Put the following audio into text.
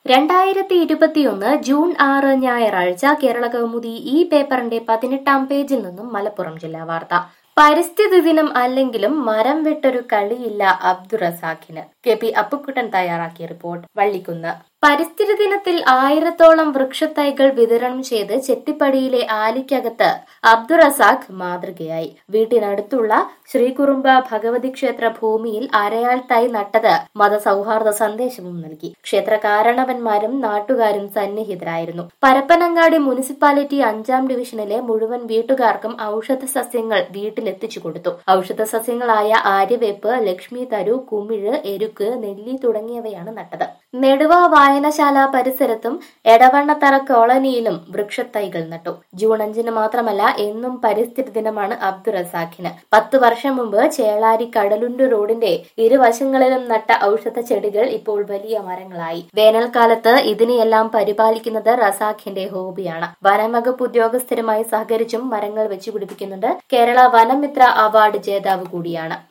രണ്ടായിരത്തി ഇരുപത്തിയൊന്ന് ജൂൺ ആറ് ഞായറാഴ്ച കേരള കൗമുദി ഈ പേപ്പറിന്റെ പതിനെട്ടാം പേജിൽ നിന്നും മലപ്പുറം ജില്ലാ വാർത്ത പരിസ്ഥിതി ദിനം അല്ലെങ്കിലും മരം വെട്ടൊരു കളിയില്ല അബ്ദുറസാഖിന് കെ പി അപ്പുക്കുട്ടൻ തയ്യാറാക്കിയ റിപ്പോർട്ട് വള്ളിക്കുന്ന് പരിസ്ഥിതി ദിനത്തിൽ ആയിരത്തോളം വൃക്ഷത്തൈകൾ വിതരണം ചെയ്ത് ചെത്തിപ്പടിയിലെ ആലിക്കകത്ത് അബ്ദുറസാഖ് മാതൃകയായി വീട്ടിനടുത്തുള്ള ശ്രീകുറുമ്പ ഭഗവതി ക്ഷേത്ര ഭൂമിയിൽ അരയാൾ തൈ നട്ടത് മതസൗഹാർദ്ദ സന്ദേശവും നൽകി ക്ഷേത്ര കാരണവന്മാരും നാട്ടുകാരും സന്നിഹിതരായിരുന്നു പരപ്പനങ്ങാടി മുനിസിപ്പാലിറ്റി അഞ്ചാം ഡിവിഷനിലെ മുഴുവൻ വീട്ടുകാർക്കും ഔഷധ സസ്യങ്ങൾ വീട്ടിലെത്തിച്ചു കൊടുത്തു ഔഷധ സസ്യങ്ങളായ ആര്യവേപ്പ് ലക്ഷ്മി തരു കുമിഴ് എരുക്ക് നെല്ലി തുടങ്ങിയവയാണ് നട്ടത് നെടുവ വായനശാല പരിസരത്തും എടവണ്ണത്തറ കോളനിയിലും വൃക്ഷത്തൈകൾ നട്ടു ജൂൺ അഞ്ചിന് മാത്രമല്ല എന്നും പരിസ്ഥിതി ദിനമാണ് അബ്ദുറസാഖിന് പത്ത് വർഷം മുമ്പ് ചേളാരി കടലുണ്ട് റോഡിന്റെ ഇരുവശങ്ങളിലും നട്ട ഔഷധ ചെടികൾ ഇപ്പോൾ വലിയ മരങ്ങളായി വേനൽക്കാലത്ത് ഇതിനെയെല്ലാം പരിപാലിക്കുന്നത് റസാഖിന്റെ ഹോബിയാണ് വനംവകുപ്പ് ഉദ്യോഗസ്ഥരുമായി സഹകരിച്ചും മരങ്ങൾ വെച്ചുപിടിപ്പിക്കുന്നുണ്ട് കേരള വനമിത്ര അവാർഡ് ജേതാവ് കൂടിയാണ്